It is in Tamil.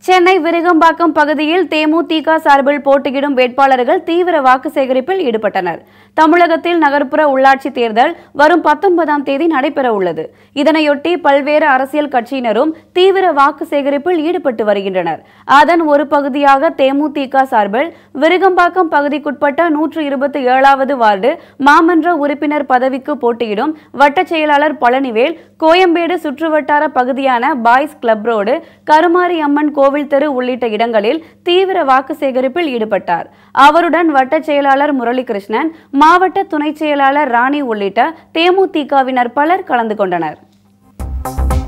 சென்னை விருகம்பாக்கம் பகுதியில் தேமுதிக சார்பில் போட்டியிடும் வேட்பாளர்கள் தீவிர வாக்கு சேகரிப்பில் ஈடுபட்டனர் தமிழகத்தில் நகர்ப்புற உள்ளாட்சி தேர்தல் வரும் பத்தொன்பதாம் தேதி நடைபெற உள்ளது இதனையொட்டி பல்வேறு அரசியல் கட்சியினரும் தீவிர வாக்கு சேகரிப்பில் ஈடுபட்டு வருகின்றனர் அதன் ஒரு பகுதியாக தேமுதிக சார்பில் விருகம்பாக்கம் பகுதிக்குட்பட்ட நூற்று இருபத்தி ஏழாவது வார்டு மாமன்ற உறுப்பினர் பதவிக்கு போட்டியிடும் வட்டச் செயலாளர் பழனிவேல் கோயம்பேடு சுற்றுவட்டார பகுதியான boys club road Karumari Amman கோவில் தெரு உள்ளிட்ட இடங்களில் தீவிர வாக்கு சேகரிப்பில் ஈடுபட்டார் அவருடன் வட்டச் செயலாளர் முரளிகிருஷ்ணன் மாவட்ட துணைச் செயலாளர் ராணி உள்ளிட்ட தேமுதிகவினர் பலர் கலந்து கொண்டனர்